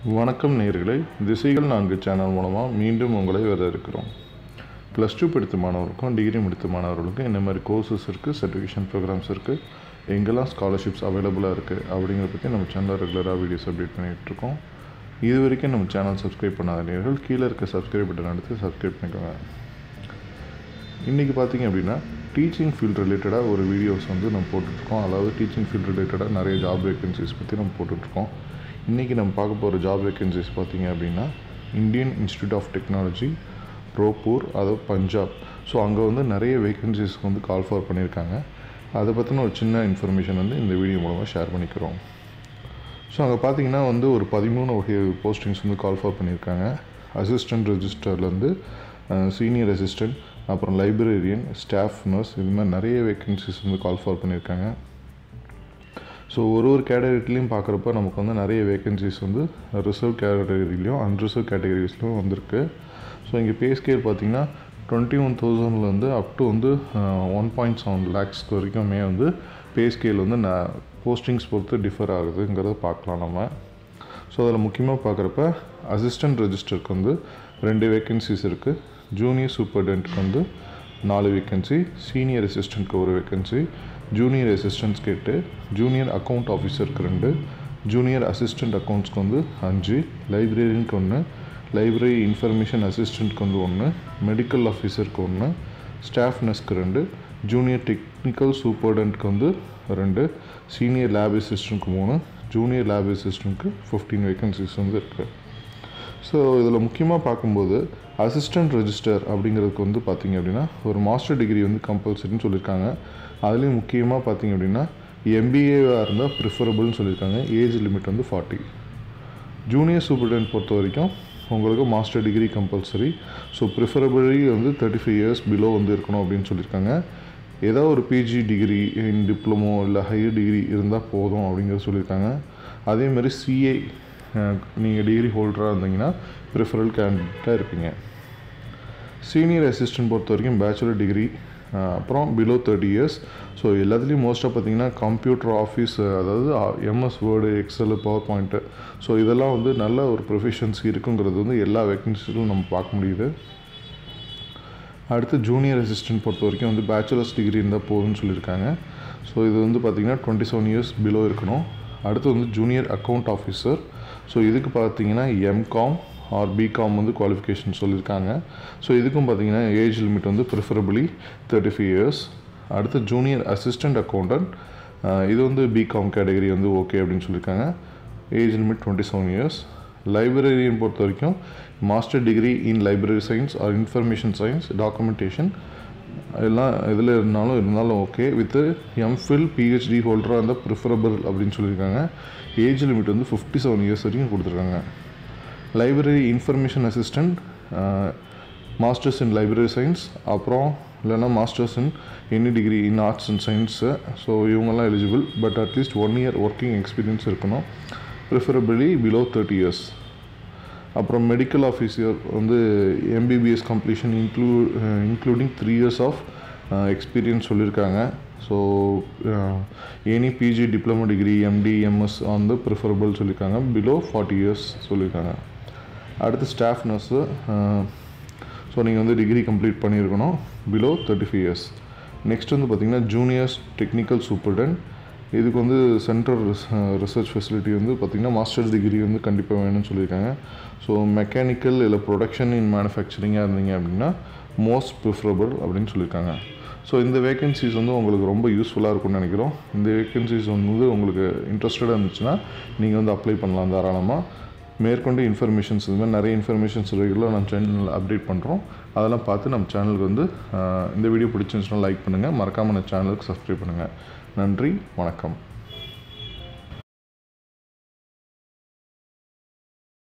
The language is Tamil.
வணக்கம் நேயர்களே திசைகள் நான்கு சேனல் மூலமாக மீண்டும் உங்களை வரவேற்கிறோம் ப்ளஸ் டூ படித்த மாணவருக்கும் டிகிரி முடித்த மாணவர்களுக்கும் என்ன மாதிரி கோர்சஸ் இருக்குது சர்டிஃபிகேஷன் ப்ரோக்ராம்ஸ் இருக்குது எங்கெல்லாம் ஸ்காலர்ஷிப்ஸ் அவைலபிளாக இருக்குது அப்படிங்கிறத பற்றி நம்ம சேனலில் ரெகுலராக வீடியோஸ் அப்டேட் பண்ணிகிட்ருக்கோம் இது வரைக்கும் நம்ம சேனல் சப்ஸ்கிரைப் பண்ணாத நேயர்கள் கீழே இருக்க சப்ஸ்கிரைப் பட்டன் எடுத்து சப்ஸ்கிரைப் பண்ணிக்கோங்க இன்றைக்கி பார்த்தீங்க அப்படின்னா டீச்சிங் ஃபீல்ட் ரிலேட்டடாக ஒரு வீடியோஸ் வந்து நம்ம போட்டுட்ருக்கோம் அதாவது டீச்சிங் ஃபீல்ட் ரிலேட்டடாக நிறைய ஜாப் வேகன்சிஸ் பற்றி நம்ம போட்டுட்ருக்கோம் இன்றைக்கி நம்ம பார்க்க போகிற ஜாப் வேகன்சிஸ் பார்த்தீங்க அப்படின்னா Indian Institute of Technology Ropar அதாவது பஞ்சாப் ஸோ அங்கே வந்து நிறைய வேகன்சிஸ்க்கு வந்து கால் ஃபார் பண்ணியிருக்காங்க அதை பற்றின ஒரு சின்ன இன்ஃபர்மேஷன் வந்து இந்த வீடியோ மூலமாக ஷேர் பண்ணிக்கிறோம் ஸோ அங்கே பார்த்தீங்கன்னா வந்து ஒரு பதிமூணு வகை போஸ்டிங்ஸ் வந்து கால் ஃபார் பண்ணியிருக்காங்க அசிஸ்டன்ட் ரெஜிஸ்டர்லேருந்து சீனியர் அசிஸ்டன்ட் அப்புறம் லைப்ரரியன் ஸ்டாஃப் நர்ஸ் இது மாதிரி நிறைய வேக்கன்சிஸ் வந்து கால் ஃபார் பண்ணியிருக்காங்க ஸோ ஒரு ஒரு கேட்டகரிலையும் பார்க்குறப்ப நமக்கு வந்து நிறைய வேக்கன்சிஸ் வந்து ரிசர்வ் கேட்டகரிலையும் அன்ரிசர்வ் கேட்டகரிஸ்லையும் வந்திருக்கு ஸோ இங்கே பே ஸ்கேல் பார்த்தீங்கன்னா டுவெண்ட்டி ஒன் தௌசண்ட்லேருந்து அப் டு வந்து ஒன் பாயிண்ட் செவன் லேக்ஸ்க்கு வரைக்குமே வந்து பே ஸ்கேல் வந்து ந போஸ்டிங்ஸ் பொறுத்து டிஃபர் ஆகுதுங்கிறத பார்க்கலாம் நம்ம ஸோ அதில் முக்கியமாக பார்க்குறப்ப அசிஸ்டன்ட் ரெஜிஸ்டருக்கு வந்து ரெண்டு வேக்கன்சிஸ் இருக்குது ஜூனியர் சூப்பர்டென்ட்க்கு வந்து நாலு வேக்கன்சி சீனியர் அசிஸ்டண்ட்க்கு ஒரு வேக்கன்சி ஜூனியர் அசிஸ்டன்ட்ஸ் கேட்டு ஜூனியர் அக்கௌண்ட் ஆஃபீஸருக்கு ரெண்டு ஜூனியர் அசிஸ்டண்ட் அக்கௌண்ட்ஸ்க்கு வந்து அஞ்சு லைப்ரரியனுக்கு ஒன்று லைப்ரரி இன்ஃபர்மேஷன் அசிஸ்டண்ட்க்கு வந்து ஒன்று மெடிக்கல் ஆஃபீஸருக்கு ஒன்று ஸ்டாஃப் நர்ஸ்க்கு ரெண்டு ஜூனியர் டெக்னிக்கல் சூப்பர்டென்ட்க்கு வந்து ரெண்டு சீனியர் லேப் அசிஸ்டண்ட்க்கு மூணு ஜூனியர் லேப் அசிஸ்டண்ட்க்கு ஃபிஃப்டீன் வேக்கன்சிஸ் வந்து இருக்குது ஸோ இதில் முக்கியமாக பார்க்கும்போது அசிஸ்டன்ட் ரெஜிஸ்டர் அப்படிங்கிறதுக்கு வந்து பார்த்திங்க அப்படின்னா ஒரு மாஸ்டர் டிகிரி வந்து கம்பல்சரின்னு சொல்லியிருக்காங்க அதுலேயும் முக்கியமாக பார்த்திங்க அப்படின்னா எம்பிஏவாக இருந்தால் ப்ரிஃபரபுள்னு சொல்லியிருக்காங்க ஏஜ் லிமிட் வந்து ஃபார்ட்டி ஜூனியர் சூப்பர்டென்ட் பொறுத்த வரைக்கும் உங்களுக்கு master degree compulsory so preferably வந்து தேர்ட்டி ஃபைவ் இயர்ஸ் பிலோ வந்து இருக்கணும் அப்படின்னு சொல்லியிருக்காங்க ஏதாவது ஒரு பிஜி டிகிரி இன் டிப்ளமோ இல்லை ஹையர் டிகிரி இருந்தால் போதும் அப்படிங்கிறத சொல்லியிருக்காங்க அதேமாதிரி சிஏ நீங்கள் டிகிரி ஹோல்டராக இருந்தீங்கன்னா ப்ரிஃபரல் கேண்டிடேட்டாக இருப்பீங்க சீனியர் அசிஸ்டன்ட் பொறுத்த வரைக்கும் பேச்சுலர் டிகிரி அப்புறம் பிலோ தேர்ட்டி இயர்ஸ் ஸோ எல்லாத்துலேயும் மோஸ்ட்டாக பார்த்தீங்கன்னா கம்ப்யூட்டர் ஆஃபீஸ் அதாவது MS Word Excel PowerPoint so இதெல்லாம் வந்து நல்ல ஒரு ப்ரொஃபஷன்ஸ் இருக்குங்கிறது வந்து எல்லா வேக்கன்சிலும் நம்ம பார்க்க முடியுது அடுத்து ஜூனியர் அசிஸ்டன்ட் பொறுத்த வரைக்கும் வந்து பேச்சுலர்ஸ் டிகிரி இருந்தால் போதும்னு சொல்லியிருக்காங்க ஸோ இது வந்து பார்த்திங்கன்னா டுவெண்ட்டி செவன் இயர்ஸ் பிலோ இருக்கணும் அடுத்து வந்து ஜூனியர் அக்கௌண்ட் ஆஃபீஸர் ஸோ இதுக்கு பார்த்தீங்கன்னா எம்காம் ஆர் பிகாம் வந்து குவாலிஃபிகேஷன் சொல்லியிருக்காங்க ஸோ இதுக்கும் பார்த்தீங்கன்னா ஏஜ் லிமிட் வந்து ப்ரிஃபரபிளி தேர்ட்டி ஃபைவ் இயர்ஸ் அடுத்து ஜூனியர் அசிஸ்டண்ட் அக்கௌண்டன்ட் இது வந்து பிகாம் கேட்டகரி வந்து ஓகே அப்படின்னு சொல்லியிருக்காங்க age limit twenty seven years librarian பொறுத்த வரைக்கும் master degree in library science or information science documentation எல்லாம் இதில் இருந்தாலும் இருந்தாலும் ஓகே வித்து எம்ஃபில் பிஹெச்டி ஹோல்டராக இருந்தால் ப்ரிஃபரபிள் அப்படின்னு சொல்லியிருக்காங்க ஏஜ் லிமிட் வந்து ஃபிஃப்டி செவன் இயர்ஸ் வரைக்கும் கொடுத்துருக்காங்க library information assistant masters in library science அப்புறம் இல்லைன்னா masters in any degree in arts and science so இவங்கெல்லாம் eligible but at least one year working experience இருக்கணும் ப்ரிஃபரபிளி பிலோ தேர்ட்டி இயர்ஸ் அப்புறம் மெடிக்கல் ஆஃபீஸர் வந்து எம்பிபிஎஸ் கம்ப்ளீஷன் இன்க்ளூ including three years of experience சொல்லியிருக்காங்க so any PG diploma degree MD MS வந்து ப்ரிஃபரபிள் சொல்லியிருக்காங்க பிலோ ஃபார்ட்டி இயர்ஸ் சொல்லியிருக்காங்க அடுத்து ஸ்டாஃப் நர்ஸு ஸோ நீங்கள் வந்து டிகிரி கம்ப்ளீட் பண்ணியிருக்கணும் below thirty five years next வந்து பார்த்திங்கன்னா ஜூனியர்ஸ் டெக்னிக்கல் சூப்பர்டென்ட் இதுக்கு வந்து சென்ட்ரல் ரிசர்ச் ஃபெசிலிட்டி வந்து பார்த்திங்கன்னா மாஸ்டர் டிகிரி வந்து கண்டிப்பாக வேணும்னு சொல்லியிருக்காங்க ஸோ மெக்கானிக்கல் இல்லை ப்ரொடக்ஷன் இன் மேனுஃபேக்சரிங்காக இருந்தீங்க அப்படின்னா மோஸ்ட் ப்ரிஃபரபிள் அப்படின்னு சொல்லியிருக்காங்க ஸோ இந்த வேகன்சிஸ் வந்து உங்களுக்கு ரொம்ப யூஸ்ஃபுல்லாக இருக்கும்னு நினைக்கிறோம் இந்த வேகன்சிஸ் வந்து உங்களுக்கு இன்ட்ரெஸ்டடாக இருந்துச்சுன்னா நீங்கள் வந்து அப்ளை பண்ணலாம் தாராளமாக மேற்கொண்டு இன்ஃபர்மேஷன்ஸ் இது மாதிரி நிறைய இன்ஃபர்மேஷன்ஸ் ரெகுலராக நம்ம சேனலில் அப்டேட் பண்ணுறோம் அதெல்லாம் பார்த்து நம்ம சேனலுக்கு வந்து இந்த வீடியோ பிடிச்சிருந்துச்சுன்னா லைக் பண்ணுங்கள் மறக்காமல் நம்ம சேனலுக்கு சப்ஸ்கிரைப் பண்ணுங்கள் நன்றி வணக்கம்